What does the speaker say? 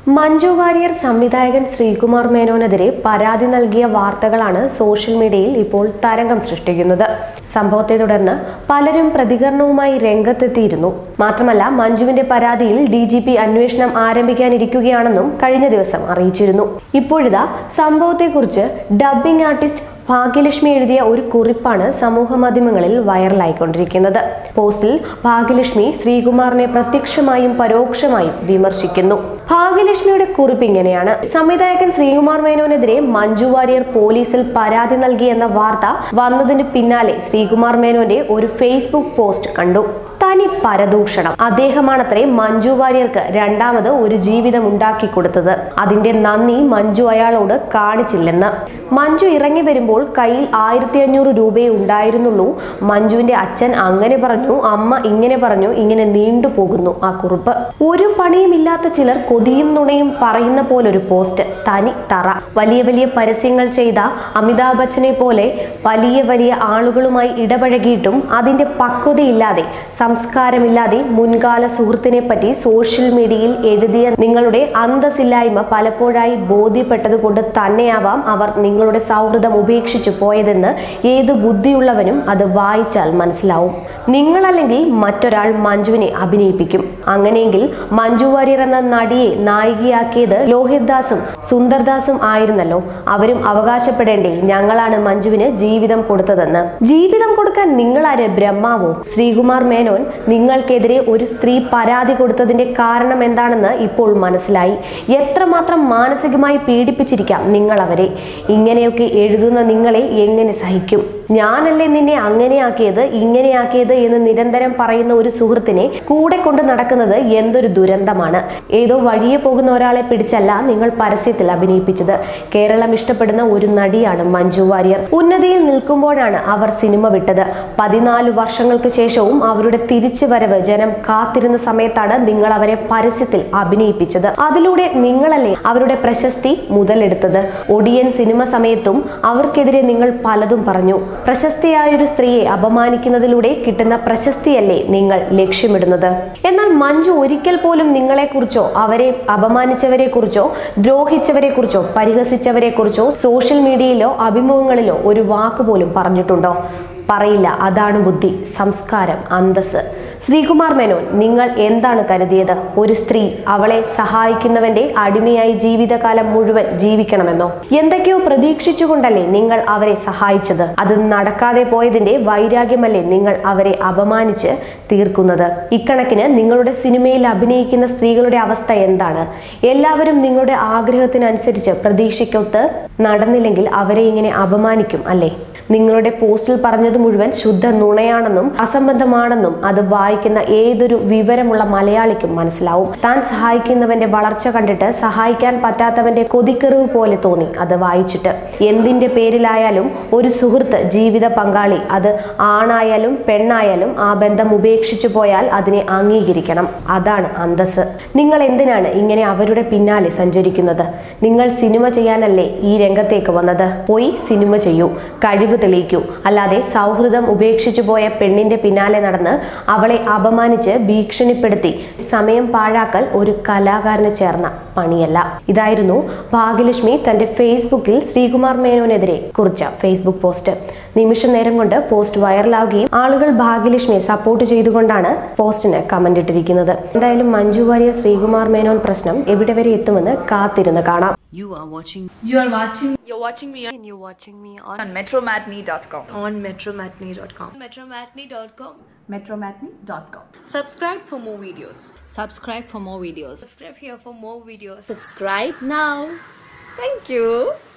മഞ്ജു വാര്യർ സംവിധായകൻ ശ്രീകുമാർ മേനോനെതിരെ പരാതി നൽകിയ വാർത്തകളാണ് സോഷ്യൽ മീഡിയയിൽ ഇപ്പോൾ തരംഗം സൃഷ്ടിക്കുന്നത് സംഭവത്തെ തുടർന്ന് പലരും പ്രതികരണവുമായി രംഗത്തെത്തിയിരുന്നു മാത്രമല്ല മഞ്ജുവിന്റെ പരാതിയിൽ ഡി ജി പി അന്വേഷണം ആരംഭിക്കാനിരിക്കുകയാണെന്നും കഴിഞ്ഞ ദിവസം അറിയിച്ചിരുന്നു ഇപ്പോഴിതാ സംഭവത്തെക്കുറിച്ച് ഡബ്ബിംഗ് ആർട്ടിസ്റ്റ് ഭാഗ്യലക്ഷ്മി എഴുതിയ ഒരു കുറിപ്പാണ് സമൂഹ മാധ്യമങ്ങളിൽ വൈറലായിക്കൊണ്ടിരിക്കുന്നത് പോസ്റ്റിൽ ഭാഗ്യലക്ഷ്മി ശ്രീകുമാറിനെ പ്രത്യക്ഷമായും പരോക്ഷമായും വിമർശിക്കുന്നു ഭാഗ്യലക്ഷ്മിയുടെ കുറിപ്പ് ഇങ്ങനെയാണ് സംവിധായകൻ ശ്രീകുമാർ മേനോനെതിരെ മഞ്ജു വാര്യർ പോലീസിൽ പരാതി നൽകിയെന്ന വാർത്ത വന്നതിന് പിന്നാലെ ശ്രീകുമാർ മേനോന്റെ ഒരു ഫേസ്ബുക്ക് പോസ്റ്റ് കണ്ടു തനി പരദൂഷണം അദ്ദേഹമാണത്രേ മഞ്ജു വാര്യർക്ക് രണ്ടാമത് ഒരു ജീവിതം ഉണ്ടാക്കി കൊടുത്തത് അതിന്റെ നന്ദി മഞ്ജു അയാളോട് കാണിച്ചില്ലെന്ന് മഞ്ജു ഇറങ്ങി വരുമ്പോൾ കയ്യിൽ ആയിരത്തി അഞ്ഞൂറ് രൂപയെ ഉണ്ടായിരുന്നുള്ളൂ മഞ്ജുവിന്റെ അച്ഛൻ അങ്ങനെ പറഞ്ഞു അമ്മ ഇങ്ങനെ പറഞ്ഞു ഇങ്ങനെ നീണ്ടുപോകുന്നു ആ കുറിപ്പ് ഒരു പണിയുമില്ലാത്ത ചിലർ കൊതിയും നുണയും പറയുന്ന പോലൊരു പോസ്റ്റ് തനി തറ വലിയ വലിയ പരസ്യങ്ങൾ ചെയ്ത അമിതാഭ് ബച്ചനെ പോലെ വലിയ വലിയ ആളുകളുമായി ഇടപഴകിയിട്ടും അതിന്റെ പക്വതയില്ലാതെ സംസ്കാരമില്ലാതെ മുൻകാല സുഹൃത്തിനെ പറ്റി സോഷ്യൽ മീഡിയയിൽ എഴുതിയ നിങ്ങളുടെ അന്തസ്സില്ലായ്മ പലപ്പോഴായി ബോധ്യപ്പെട്ടത് കൊണ്ട് തന്നെയാവാം അവർ നിങ്ങളുടെ സൗഹൃദം ഉപേക്ഷിച്ചു പോയതെന്ന് ഏത് ബുദ്ധിയുള്ളവനും അത് വായിച്ചാൽ മനസ്സിലാവും നിങ്ങളല്ലെങ്കിൽ മറ്റൊരാൾ മഞ്ജുവിനെ അഭിനയിപ്പിക്കും അങ്ങനെയെങ്കിൽ മഞ്ജു വാര്യർ എന്ന നടിയെ നായികയാക്കിയത് ലോഹിത് ദാസും സുന്ദർദാസും ആയിരുന്നല്ലോ അവരും അവകാശപ്പെടേണ്ടേ ഞങ്ങളാണ് മഞ്ജുവിന് ജീവിതം കൊടുത്തതെന്ന് ജീവിതം കൊടുക്കാൻ നിങ്ങളാര് ബ്രഹ്മാവോ ശ്രീകുമാർ മേനോൻ നിങ്ങൾക്കെതിരെ ഒരു സ്ത്രീ പരാതി കൊടുത്തതിന്റെ കാരണം എന്താണെന്ന് ഇപ്പോൾ മനസ്സിലായി എത്രമാത്രം മാനസികമായി പീഡിപ്പിച്ചിരിക്കാം നിങ്ങൾ അവരെ ഇങ്ങനെയൊക്കെ എഴുതുന്ന നിങ്ങളെ എങ്ങനെ സഹിക്കും ഞാനല്ലേ നിന്നെ അങ്ങനെയാക്കിയത് ഇങ്ങനെയാക്കിയത് എന്ന് നിരന്തരം പറയുന്ന ഒരു സുഹൃത്തിനെ കൂടെ കൊണ്ട് നടക്കുന്നത് എന്തൊരു ദുരന്തമാണ് ഏതോ വഴിയെ പോകുന്ന ഒരാളെ പിടിച്ചല്ല നിങ്ങൾ പരസ്യത്തിൽ അഭിനയിപ്പിച്ചത് കേരളം ഇഷ്ടപ്പെടുന്ന ഒരു നടിയാണ് മഞ്ജു വാര്യർ ഉന്നതിയിൽ നിൽക്കുമ്പോഴാണ് അവർ സിനിമ വിട്ടത് പതിനാല് വർഷങ്ങൾക്ക് ശേഷവും അവരുടെ തിരിച്ചു വരവ് ജനം കാത്തിരുന്ന സമയത്താണ് നിങ്ങൾ അവരെ പരസ്യത്തിൽ അഭിനയിപ്പിച്ചത് അതിലൂടെ നിങ്ങളല്ലേ അവരുടെ പ്രശസ്തി മുതലെടുത്തത് ഒടിയൻ സിനിമ സമയത്തും അവർക്കെതിരെ നിങ്ങൾ പലതും പറഞ്ഞു പ്രശസ്തിയായ ഒരു സ്ത്രീയെ അപമാനിക്കുന്നതിലൂടെ കിട്ടുന്ന പ്രശസ്തിയല്ലേ നിങ്ങൾ ലക്ഷ്യമിടുന്നത് എന്നാൽ മഞ്ജു ഒരിക്കൽ പോലും നിങ്ങളെക്കുറിച്ചോ അവരെ അപമാനിച്ചവരെ കുറിച്ചോ ദ്രോഹിച്ചവരെ കുറിച്ചോ പരിഹസിച്ചവരെ കുറിച്ചോ സോഷ്യൽ മീഡിയയിലോ അഭിമുഖങ്ങളിലോ ഒരു വാക്ക് പോലും പറഞ്ഞിട്ടുണ്ടോ പറയില്ല അതാണ് ബുദ്ധി സംസ്കാരം അന്തസ് ശ്രീകുമാർ മേനോൻ നിങ്ങൾ എന്താണ് കരുതിയത് ഒരു സ്ത്രീ അവളെ സഹായിക്കുന്നവന്റെ അടിമയായി ജീവിതകാലം മുഴുവൻ ജീവിക്കണമെന്നോ എന്തൊക്കെയോ പ്രതീക്ഷിച്ചുകൊണ്ടല്ലേ നിങ്ങൾ അവരെ സഹായിച്ചത് അത് നടക്കാതെ പോയതിന്റെ വൈരാഗ്യമല്ലേ നിങ്ങൾ അവരെ അപമാനിച്ച് തീർക്കുന്നത് ഇക്കണക്കിന് നിങ്ങളുടെ സിനിമയിൽ അഭിനയിക്കുന്ന സ്ത്രീകളുടെ അവസ്ഥ എന്താണ് എല്ലാവരും നിങ്ങളുടെ ആഗ്രഹത്തിനനുസരിച്ച് പ്രതീക്ഷയ്ക്കൊത്ത് നടന്നില്ലെങ്കിൽ അവരെ ഇങ്ങനെ അപമാനിക്കും അല്ലേ നിങ്ങളുടെ പോസ്റ്റിൽ പറഞ്ഞത് മുഴുവൻ ശുദ്ധ നുണയാണെന്നും അസംബന്ധമാണെന്നും അത് വായിക്കുന്ന ഏതൊരു വിവരമുള്ള മലയാളിക്കും മനസ്സിലാവും താൻ സഹായിക്കുന്നവന്റെ വളർച്ച കണ്ടിട്ട് സഹായിക്കാൻ പറ്റാത്തവന്റെ കൊതിക്കെറിവ് പോലെ തോന്നി അത് വായിച്ചിട്ട് എന്തിന്റെ പേരിലായാലും ഒരു സുഹൃത്ത് ജീവിത പങ്കാളി അത് ആണായാലും പെണ്ണായാലും ആ ബന്ധം ഉപേക്ഷിച്ചു പോയാൽ അതിനെ അംഗീകരിക്കണം അതാണ് അന്തസ് നിങ്ങൾ എന്തിനാണ് ഇങ്ങനെ അവരുടെ പിന്നാലെ സഞ്ചരിക്കുന്നത് നിങ്ങൾ സിനിമ ചെയ്യാനല്ലേ ഈ രംഗത്തേക്ക് വന്നത് പോയി സിനിമ ചെയ്യൂ കഴിവ് തെളിയിക്കൂ അല്ലാതെ സൗഹൃദം ഉപേക്ഷിച്ചു പോയ പെണ്ണിന്റെ പിന്നാലെ നടന്ന് അവളെ അപമാനിച്ച് ഭീഷണിപ്പെടുത്തി സമയം പാഴാക്കൽ ഒരു കലാകാരന് ചേർന്ന പണിയല്ല ഇതായിരുന്നു ഭാഗ്യലക്ഷ്മി തന്റെ ഫേസ്ബുക്കിൽ ശ്രീകുമാർ മേനോനെതിരെ കുറിച്ച ഫേസ്ബുക്ക് പോസ്റ്റ് നിമിഷ നേരം കൊണ്ട് പോസ്റ്റ് വൈറലാവുകയും ആളുകൾ ഭാഗ്യലക്ഷ്മിയെ സപ്പോർട്ട് ചെയ്തുകൊണ്ടാണ് പോസ്റ്റിന് കമന്റ് ഇട്ടിരിക്കുന്നത് എന്തായാലും മഞ്ജു വാര്യർ ശ്രീകുമാർ മേനോൻ പ്രശ്നം എവിടെ വരെ എത്തുമെന്ന് കാത്തിരുന്ന് കാണാം You are watching You are watching You're watching me on, and you're watching me on, on metromatney.com. on metromatney.com. metromatney.com. Metromatney.com. Subscribe for more videos. subscribe for more videos. Subscribe here for more videos. Subscribe now. Thank you.